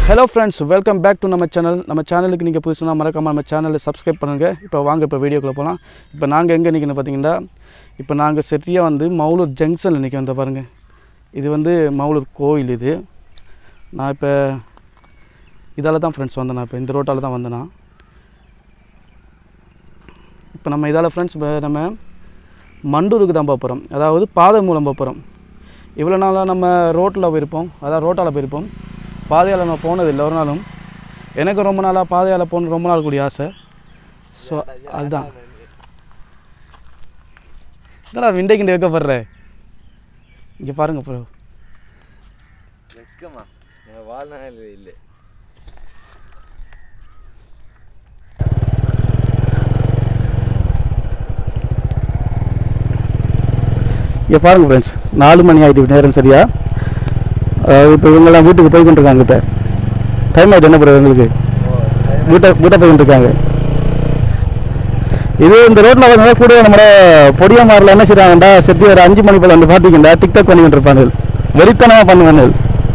Hello friends welcome back to நம்ம channel நம்ம சேனலுக்கு நீங்கள் புதுசுனா மறக்காம நம்ம சேனலை சப்ஸ்கிரைப் பண்ணுங்கள் இப்போ வாங்க இப்போ வீடியோக்குள்ளே போகலாம் இப்போ நாங்கள் எங்கே நிற்கணும் பார்த்தீங்கன்னா இப்போ நாங்கள் சரியாக வந்து மவுலூர் ஜங்ஷனில் நிற்க வந்த பாருங்கள் இது வந்து மவுலூர் கோயில் இது நான் இப்போ இதால் தான் ஃப்ரெண்ட்ஸ் வந்தேன் நான் இப்போ இந்த ரோட்டால் தான் வந்தேன் நான் இப்போ நம்ம இதால் ஃப்ரெண்ட்ஸ் நம்ம மண்டூருக்கு தான் போக போகிறோம் அதாவது பாதை மூலம் போக போகிறோம் இவ்வளோ நாளாக நம்ம ரோட்டில் போயிருப்போம் அதாவது ரோட்டால் போயிருப்போம் பாதையால் நான் போனதில்லை ஒரு நாளும் எனக்கு ரொம்ப நாளாக பாதையால் போகணும் ரொம்ப நாள் கூடிய ஆசை ஸோ அதுதான் என்னடா விண்டை கிண்டி வைக்கப்படுற இங்கே பாருங்க ப்ரோ வெக்கமா நம்ம வாழ்நாள் இல்லை இங்கே பாருங்க ஃப்ரெண்ட்ஸ் நாலு மணி ஆகிட்டு நேரம் சரியா அதாவது இப்போ இவங்கெல்லாம் வீட்டுக்கு போய் கொண்டிருக்காங்க இப்போ டைம் ஆகிட்டு என்ன பண்ணுறது எங்களுக்கு வீட்டை வீட்டை போய் கொண்டிருக்காங்க இது இந்த ரோட்டில் வந்து கூட நம்ம பொடியமாரில் என்ன செய்கிறாங்கண்டா செட்டி ஒரு அஞ்சு மணி போல் வந்து பார்த்திங்கண்டா டிக்டாக் பண்ணிக்கிட்டு இருப்பாங்க வெறித்தனமாக பண்ணுவாங்க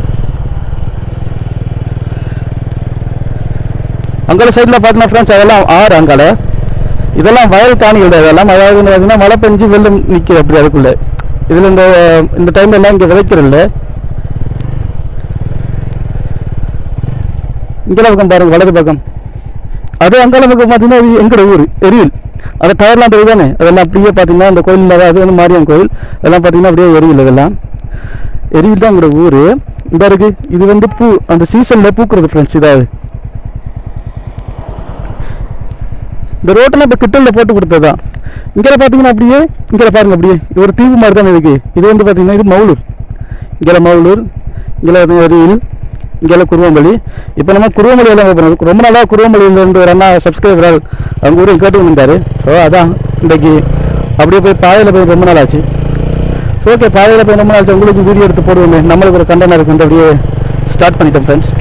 அங்கே சைடில் பார்த்தீங்கன்னா ஃப்ரெண்ட்ஸ் அதெல்லாம் ஆறு அங்கால இதெல்லாம் வயல் காணிகள் தான் இதெல்லாம் அதாவது வந்து பார்த்தீங்கன்னா மழை பெஞ்சு வெள்ளம் நிற்கிது அப்படி அதுக்குள்ளே இதில் இந்த இந்த டைம்ல எல்லாம் இங்கே விதைக்கிறதில்ல இங்கே பக்கம் பாருங்க வலது பக்கம் அது அங்கால பக்கம் பார்த்தீங்கன்னா இது எங்களோட ஊர் எரியில் அது டயர்லாம் தெரியுது தானே அதெல்லாம் அப்படியே பார்த்தீங்கன்னா அந்த கோயில் அது வந்து மாரியம்மன் கோயில் அதெல்லாம் பார்த்தீங்கன்னா அப்படியே எரியில் இதெல்லாம் எரியில் தான் எங்களோட ஊர் இந்த இருக்கு இது வந்து பூ அந்த சீசனில் பூக்குறது ஃப்ரெண்ட்ஸ் இதாவது இந்த ரோட்டெல்லாம் இப்போ கிட்டலில் போட்டு கொடுத்தது தான் இங்கே பார்த்தீங்கன்னா அப்படியே இங்கே பாருங்க அப்படியே இது ஒரு தீவு மாதிரி தானே இருக்கு இது வந்து பார்த்தீங்கன்னா இது மவுலூர் இங்கே மவுலூர் இங்கே எரியில் இங்கே குருவம்பள்ளி இப்போ நம்ம குருவம்பள்ளியில் தான் போகிறோம் ரொம்ப நாளாக குருவம்பள்ளியிலேருந்து ஒரு அண்ணா சப்ஸ்கிரைபர் அவங்க ஊரில் கேட்டு வந்தார் ஸோ அதான் இன்றைக்கு அப்படியே போய் பாதையில் போய் ரொம்ப நாள் ஆச்சு ஸோ ஓகே பாதையில் போய் ரொம்ப நாள் ஆச்சு உங்களுக்கு வீடியோ எடுத்து போடுவோமே நம்மளுக்கு ஒரு கண்டனம் இருக்கு அப்படியே ஸ்டார்ட் பண்ணிட்டோம் ஃப்ரெண்ட்ஸ்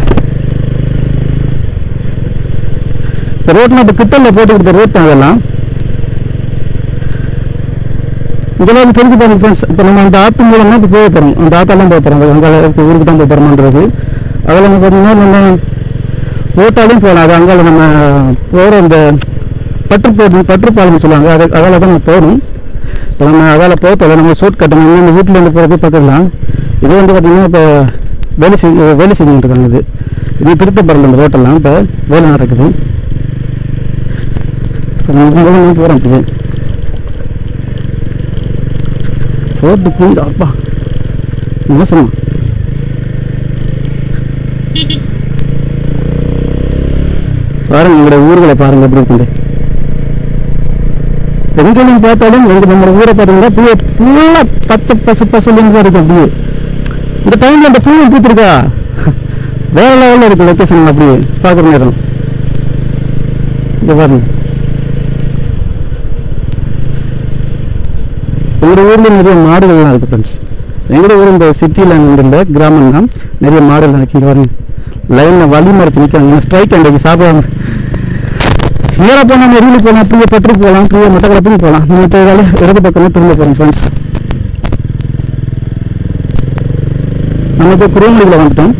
இந்த ரோட்ல இப்போ கிட்டல போட்டு கொடுத்த ரோட் தான் அதெல்லாம் இதெல்லாம் வந்து தெரிஞ்சு பாருங்க ஃப்ரெண்ட்ஸ் இப்போ நம்ம அந்த ஆத்து மூலமாக இப்போ போக போகிறோம் அந்த ஆத்தெல்லாம் போக போகிறோம் அங்கே இருக்க ஊருக்கு தான் போக போகிறோம்ன்றது அதில் நம்ம பார்த்தீங்கன்னா நம்ம ரோட்டாலையும் போகலாம் அது அங்கே நம்ம போகிற அந்த பற்றுப்போடு பற்றுப்பாலம்னு சொல்லுவாங்க அது அதில் தான் நம்ம போகணும் இப்போ நம்ம அதால் போகல நம்ம ஷோட் கட்டணும் நம்ம வீட்டிலேருந்து போகிறது பக்கம்லாம் இது வந்து பார்த்திங்கன்னா இப்போ வேலை செஞ்சு வேலை செஞ்சுட்டு இருக்காங்க இது இது திருத்தப்படல இந்த ரோட்டெல்லாம் இப்போ வேலை நடக்குது நம்ம போகிறோம் இப்போ ரோட்டு குண்டு அப்பா மோசமா பாருங்க உங்களோட ஊர்களை பாருங்க எப்படி இருக்குது எங்கேயும் பார்த்தாலும் எங்க நம்ம ஊரை பார்த்தீங்கன்னா பூ ஃபுல்லாக பச்சை பசு பசுன்னு தான் இருக்கு அப்படியே இந்த டைம்ல அந்த பூ பூத்திருக்கா வேற லெவலில் இருக்கு லொக்கேஷன் அப்படியே பார்க்குற நேரம் இந்த பாருங்க எங்கள் ஊரில் நிறைய மாடுகள்லாம் இருக்குது ஃப்ரெண்ட்ஸ் எங்களோட ஊர் இந்த சிட்டியில் இல்லை கிராமம் தான் நிறைய மாடுகள் இருக்கு இங்கே பாருங்க லைனில் வழி மறைச்சு நிற்கிறாங்க ஸ்ட்ரைக் அன்றைக்கு சாப்பிடுவாங்க நேராக போனால் எரியில் போகலாம் அப்படியே பற்று போகலாம் அப்படியே மட்டக்களப்புக்கு போகலாம் நம்ம இப்போ வேலை இடது பக்கமே திரும்ப போகிறோம் ஃப்ரெண்ட்ஸ் நம்ம இப்போ குருவமொழியில் வந்துட்டோம்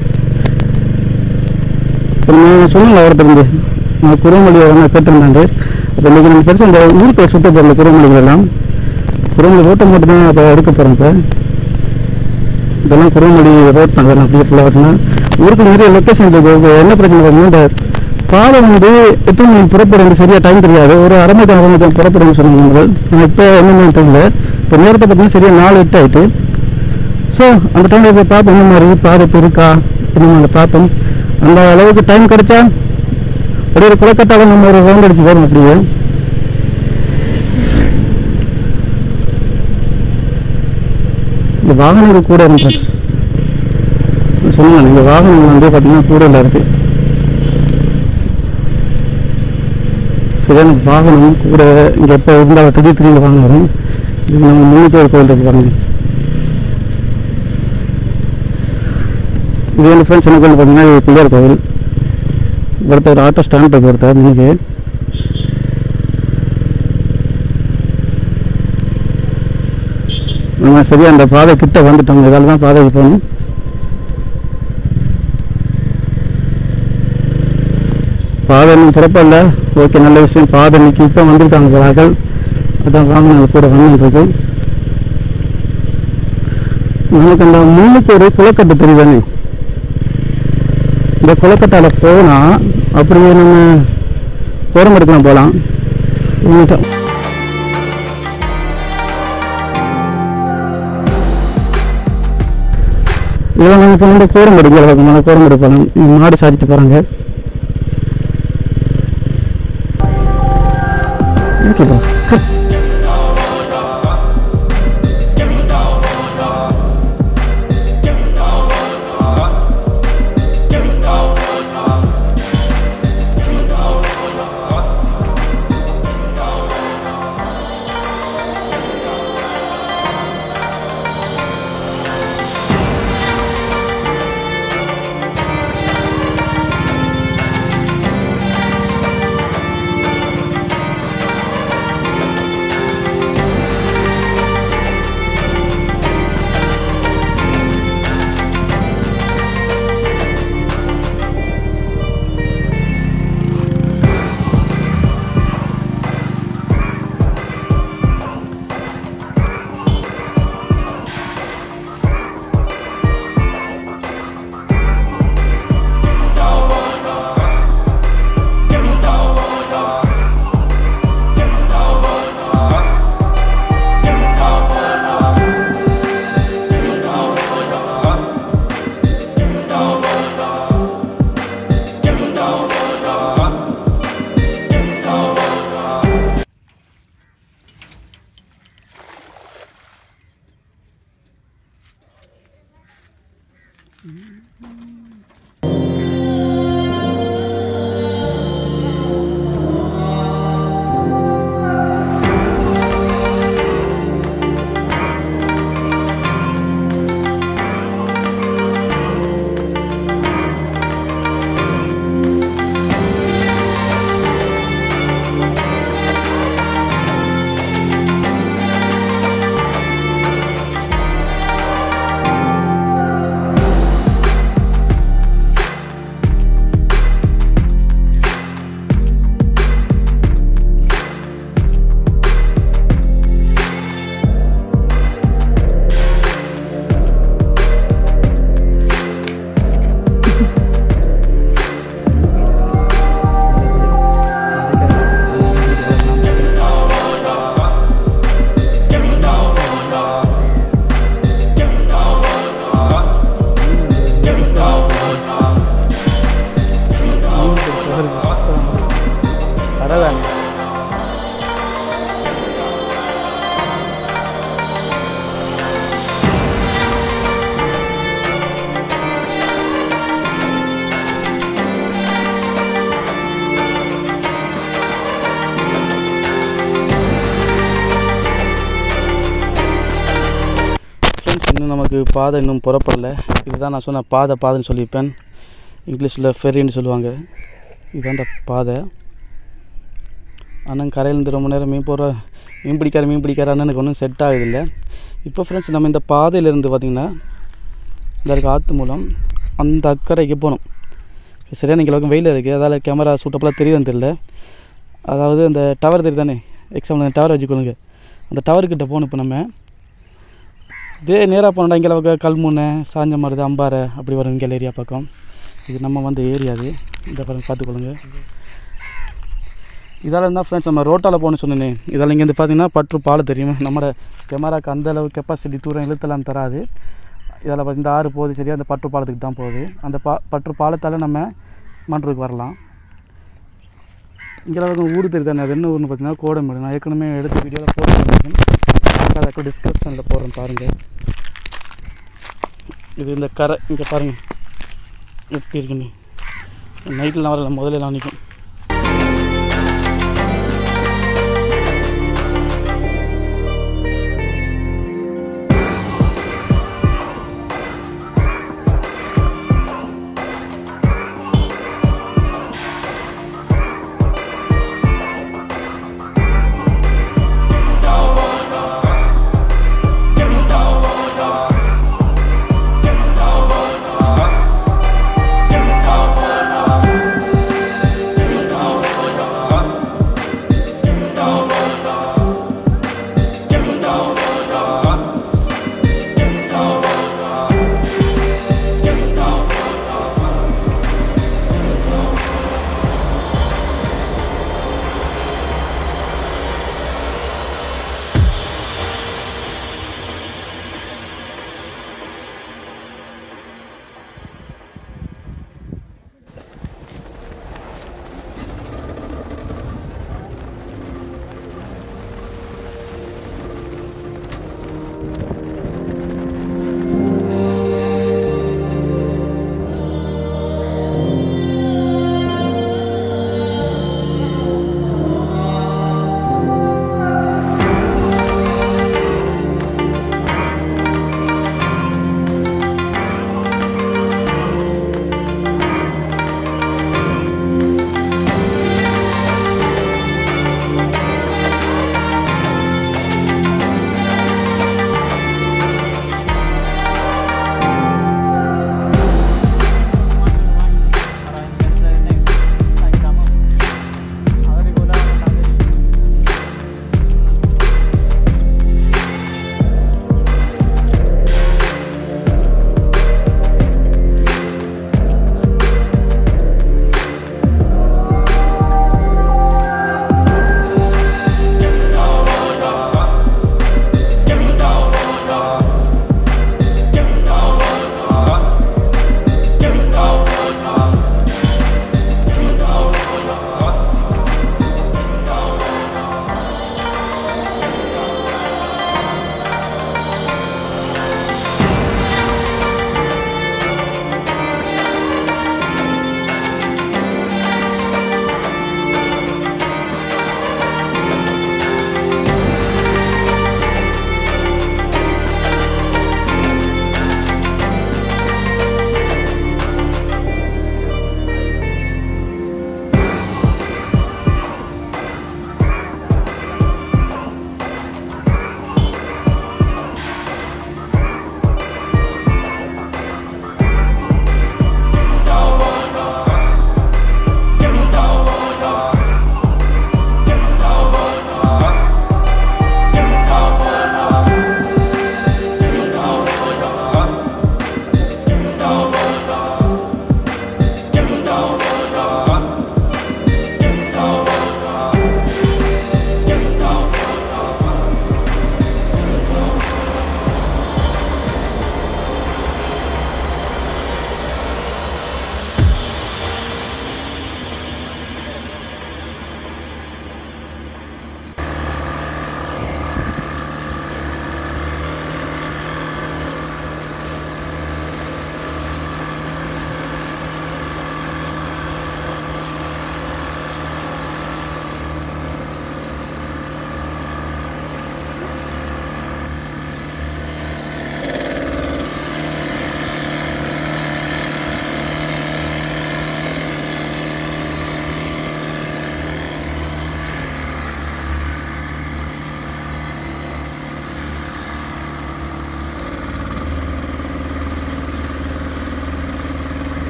இப்போ நான் சொன்னேன் ஒருத்தர் இருந்து நான் குருவமொழியை வந்து கேட்டிருந்தாங்க அப்போ இன்றைக்கி நம்ம பெருசாக இந்த ஊருக்கு சுற்ற போகிறோம் குருவமொழிகள் எல்லாம் குருவமொழி ரோட்டை மட்டும் தான் இப்போ எடுக்க போகிறோம் இப்போ இதெல்லாம் குருவமொழி ரோட் தான் அதெல்லாம் அப்படியே ஃபுல்லாக பார்த்தீங்கன்னா ஊருக்கு நிறைய லொக்கேஷன் இருக்குது இப்போ என்ன பிரச்சனை பார்த்தீங்கன்னா இந்த பாதை வந்து எத்தனை மணிக்கு புறப்படும் வந்து சரியாக டைம் தெரியாது ஒரு அரை மணி நேரம் அரை மணி நேரம் புறப்படும்னு சொன்னாங்க முதல் ஆனால் இப்போ என்னென்னு தெரியல இப்போ நேரத்தை பார்த்தீங்கன்னா சரியாக நாலு எட்டு ஆயிட்டு ஸோ அந்த டைமில் போய் பார்ப்போம் என்ன மாதிரி பாதை இப்போ இருக்கா என்ன மாதிரி பார்ப்போம் அந்த அளவுக்கு டைம் கிடைச்சா ஒரு ஒரு குளக்கட்டாக நம்ம ஒரு ரவுண்ட் அடிச்சு போகிறோம் அப்படியே இந்த வாகனங்கள் கூட இருக்கு சொன்னாங்க இந்த வாகனங்கள் வந்து பார்த்தீங்கன்னா கூடையில் இருக்கு சரியான வாகனம் கூட இங்கே எப்போ இருந்தால் திடீர் திடீர்னு வாங்க வரும் இது நம்ம முன்னிக்கு ஒரு கோயில் இருக்கு பாருங்க இது வந்து ஃப்ரெண்ட்ஸ் என்ன கோயில் பார்த்தீங்கன்னா இது பிள்ளையார் கோவில் ஒருத்தர் ஆட்டோ ஸ்டாண்ட் இருக்கு ஒருத்தர் இன்னைக்கு நம்ம சரியா அந்த பாதை கிட்ட வந்துட்டோம் இதால தான் பாதைக்கு போகணும் பாதை இன்னும் புறப்படல ஓகே நல்ல விஷயம் பாதை இன்னைக்கு இப்போ வந்திருக்காங்க போறார்கள் அதான் வாங்கினது கூட வந்துருக்கு நமக்கு அந்த முன்னுக்கு ஒரு குளக்கட்டு தெரியுதானே இந்த குளக்கட்டால போனால் அப்படியே நம்ம கோரம் எடுக்கலாம் போகலாம் இதெல்லாம் நம்ம இப்போ வந்து கோரம் எடுக்கல பார்க்கணும் கோரம் எடுப்பாங்க மாடு சாதிச்சு போகிறாங்க ஓகேப்பா பரவாயில்ல ஃப்ரெண்ட்ஸ் இன்னும் நமக்கு பாதை இன்னும் புறப்படல இதுதான் நான் சொன்ன பாதை பாதைன்னு சொல்லியிருப்பேன் இங்கிலீஷில் ஃபெரின்னு சொல்லுவாங்க இதுதான் அந்த பாதை அண்ணன் கரையிலேருந்து ரொம்ப நேரம் மீன் போகிற மீன் பிடிக்கார மீன் பிடிக்கார அண்ணனுக்கு ஒன்றும் செட் ஆகுதில்ல இப்போ ஃப்ரெண்ட்ஸ் நம்ம இந்த பாதையிலேருந்து பார்த்திங்கன்னா இந்த இருக்க ஆற்று மூலம் அந்த அக்கறைக்கு போகணும் சரியான கிலோக்கு வெயில் இருக்குது அதால் கேமரா சூட்டப்பெல்லாம் தெரியுதுன்னு தெரியல அதாவது அந்த டவர் தெரியுதானே எக்ஸாம்பிள் டவர் வச்சுக்கொள்ளுங்க அந்த டவர்கிட்ட போகணும் இப்போ நம்ம இதே நேராக போனோம்னா இங்கே அளவுக்கு கல்முனை சாஞ்ச மருது அம்பாறை அப்படி வரும் இங்கே ஏரியா பக்கம் இது நம்ம வந்து ஏரியா அது இந்த பாருங்க பார்த்துக்கொள்ளுங்க இதால் என்ன ஃப்ரெண்ட்ஸ் நம்ம ரோட்டால் போகணும்னு சொன்னேனே இதால் இங்கேருந்து பார்த்தீங்கன்னா பற்று பாலம் தெரியும் நம்மளோட கேமராக்கு அந்த அளவு கெப்பாசிட்டி தூரம் இழுத்தெல்லாம் தராது இதில் பார்த்து இந்த ஆறு போகுது சரியா அந்த பற்று பாலத்துக்கு தான் போகுது அந்த பா பற்று பாலத்தால் நம்ம மன்றத்துக்கு வரலாம் இங்கே அளவுக்கு ஊர் தெரியுதானே அது என்ன ஊர்னு பார்த்தீங்கன்னா கோடம்பேடு நான் ஏற்கனவே எடுத்த வீடியோவில் போட்டு அதை டிஸ்கிரிப்ஷனில் போடுறேன் பாருங்கள் இது இந்த கரை இங்கே பாருங்கள் எப்படி இருக்குன்னு நைட்டில் வரல முதல்ல நான் நிற்கும்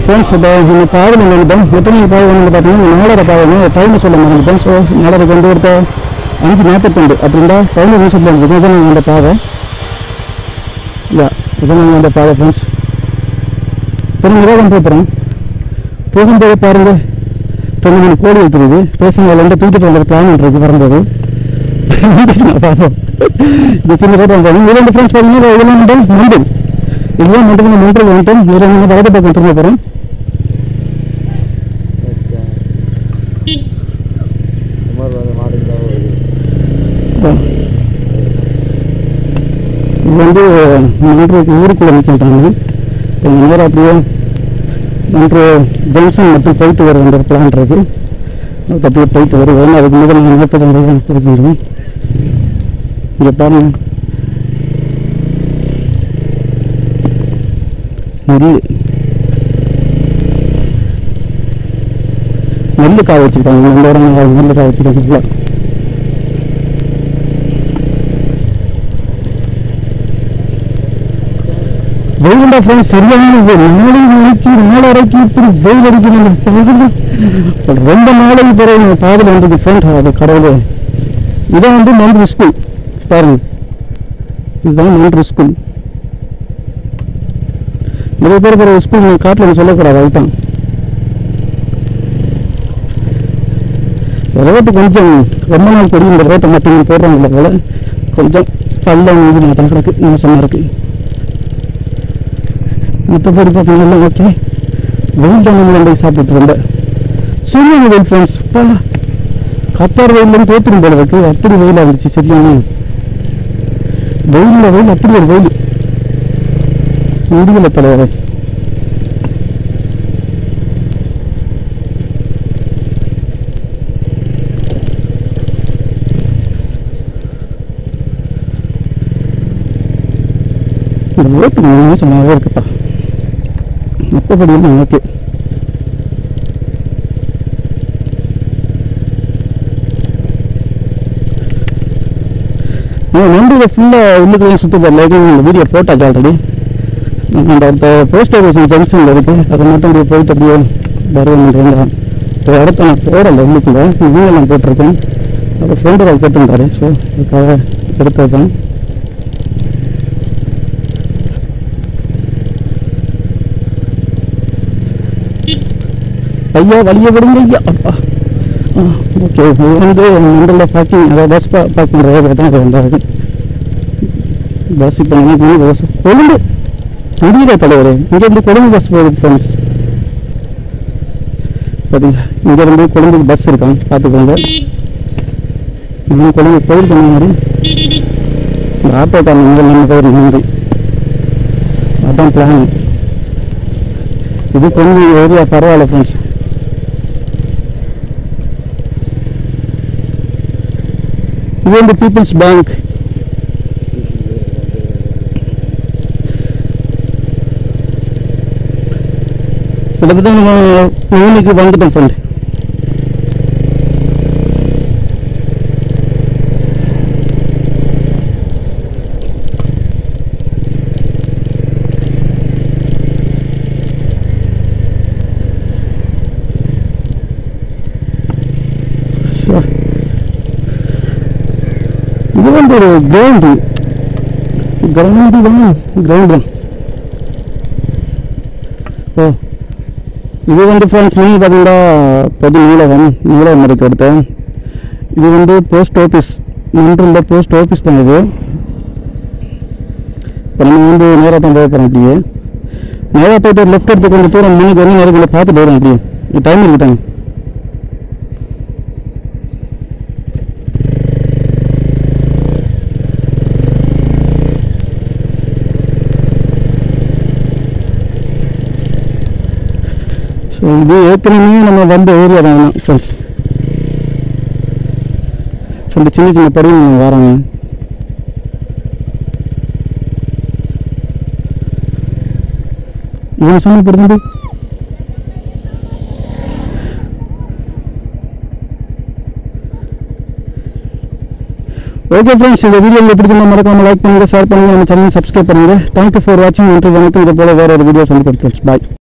ஃப்ரெண்ட்ஸ் இப்போ இந்த பாதையில் நின்றுட்டோம் எத்தனை பாதை வந்து பார்த்தீங்கன்னா நாலரை பாதை டைம் சொல்ல மறந்துட்டோம் ஸோ நாலரைக்கு வந்து ஒருத்த அஞ்சு நாற்பத்தெண்டு அப்படின்னா பதினஞ்சு நிமிஷத்தில் இருக்குது இதான் நாங்கள் அந்த பாதை யா இதான் நாங்கள் அந்த பாதை ஃப்ரெண்ட்ஸ் பெரும் நிரோதம் போகிறோம் போகும்போது பாருங்க ரெண்டு மூணு கோழி வைக்கிறது பேசுங்க ரெண்டு தூக்கிட்டு வந்த பிளான் இருக்கு வரும்போது வந்துச்சுன்னா பார்ப்போம் இந்த சின்ன ரோடு வந்தாங்க இது ரெண்டு ஃப்ரெண்ட்ஸ் பார்த்தீங்கன்னா இதெல்லாம் வந்து மண்டல் இதுதான் மட்டும் நம்ம மண்டல் வந்துட்டோம் இதில் நீங்கள் வலது பக்கம் திரும்ப போகிறோம் சுமார் வந்து மாடுக்கு தான் வருது இது வந்து மன்றுக்கு ஊருக்குள்ளே நிற்கின்றாங்க இப்போ நேரம் அப்படியே மன்று ஜங்ஷன் மட்டும் போயிட்டு வர வேண்டிய பிளான் இருக்கு அதுக்கு அப்படியே போயிட்டு வருவோம் அதுக்கு முதல் நான் நாற்பது இருக்கின்றோம் இங்கே பாருங்க நெல் நெல் காய வச்சுருக்காங்க இந்த இடம் நெல் காய வச்சுருக்காங்க வெயிலுண்டா ஃப்ரெண்ட்ஸ் சரியான வெயில் நாலு மணிக்கு நாலரைக்கு இப்படி வெயில் அடிக்கிறாங்க ரொம்ப நாளைக்கு பிறகு எங்கள் பாதையில் வந்தது ஃப்ரெண்ட் அது கடவுளே இதான் வந்து மந்திரி ஸ்கூல் பாருங்க இதுதான் மந்திரி ஸ்கூல் நிறைய பேர் பிறகு ஸ்கூல் நீங்கள் காட்டில் சொல்லக்கூடாது அதுதான் ரோட்டு கொஞ்சம் ரொம்ப நாள் தெரியும் இந்த ரோட்டை மட்டும் போடுறாங்களே போல கொஞ்சம் பள்ளம் நீதி தான் கிடக்கு மோசமாக இருக்குது மற்றபடி பார்த்தீங்கன்னா ஓகே வெயில் தான் நம்ம போய் சாப்பிட்டு இருந்தேன் சரியான வெயில் ஃப்ரெண்ட்ஸ் பா கத்தார் வெயிலும் தோத்துரும் போல இருக்கு அப்படி வெயிலாக இருந்துச்சு சரியான வெயிலில் வெயில் அப்படி ஒரு வெயில் முடியல தலைவரை இந்த ஓட்டு மோசமாகவே இருக்குப்பா மற்றபடியும் ஓகே நான் நன்றியை ஃபுல்லாக உள்ளுக்குள்ளே சுற்றி போடல இந்த வீடியோ போட்டாச்சு ஆல்ரெடி அந்த இப்போ போஸ்ட் ஆஃபீஸ் ஜங்ஷனில் இருக்குது அதை மட்டும் அப்படியே போயிட்டு அப்படியே வருவேன் இப்போ இடத்த நான் போடலை உள்ளுக்குள்ளே வீடியோ நான் போட்டிருக்கேன் அப்போ ஃப்ரெண்டு கால் கேட்டிருந்தாரு ஸோ அதுக்காக எடுத்தது தான் ஐயா வழியை விடுங்க ஐயா அப்பா ஓகே இது வந்து மண்டல பார்க்கிங் அதாவது பஸ் பார்க்கிங் ரோடு தான் அது வந்தாரு பஸ் இப்போ நினைக்கணும் பஸ் கொழும்பு முடியல தலைவர் இங்கேருந்து கொழும்பு பஸ் போகுது ஃப்ரெண்ட்ஸ் பார்த்தீங்களா இங்கேருந்து கொழும்புக்கு பஸ் இருக்கான் பார்த்துக்கோங்க நான் கொழும்பு போயிருக்கேன் மாதிரி இந்த ஆட்டோக்காரன் இங்கே நம்ம போயிரு நன்றி அதான் பிளான் இது கொஞ்சம் ஏரியா பரவாயில்ல ஃப்ரெண்ட்ஸ் இது வந்து பீப்புள்ஸ் பேங்க் கிட்டத்தட்ட நம்ம மூணுக்கு வந்துட்டோம் ஃப்ரெண்ட் Sure. இது வந்து ஒரு கிரவுண்டு கிரவுண்டு தான் கிரவுண்டு ஓ இது வந்து ஃப்ரெண்ட்ஸ் மீன் பார்த்தீங்கன்னா பொது நீலகம் நீலகம் இருக்கு அடுத்து இது வந்து போஸ்ட் ஆஃபீஸ் நின்றுள்ள போஸ்ட் ஆஃபீஸ் தான் இது இப்போ நம்ம வந்து நேராக தான் போக போகிறோம் அப்படியே நேராக போயிட்டு லெஃப்ட் எடுத்து கொஞ்சம் தூரம் முன்னுக்கு வந்து நேரத்தில் பார்த்து போயிடும் அப்படியே டைம் இருக்குதாங்க ஸோ இது ஏற்கனவே நம்ம வந்த ஏரியா தான் ஃப்ரெண்ட்ஸ் ரெண்டு சின்ன சின்ன பருவம் நம்ம வராங்க இவங்க சொன்ன பிறந்து ஓகே ஃப்ரெண்ட்ஸ் இந்த வீடியோ உங்களுக்கு பிடிச்சிருந்தா மறக்காம லைக் பண்ணுங்க ஷேர் பண்ணுங்க நம்ம சேனல் சப்ஸ்கிரைப் பண்ணுங்க தேங்க்யூ ஃபார் வாட்சிங் நன்றி வணக்கம் இது போல வேற ஒரு வீடியோ சந்திக்கிறேன் ஃப்ரெண்ட்ஸ் பாய்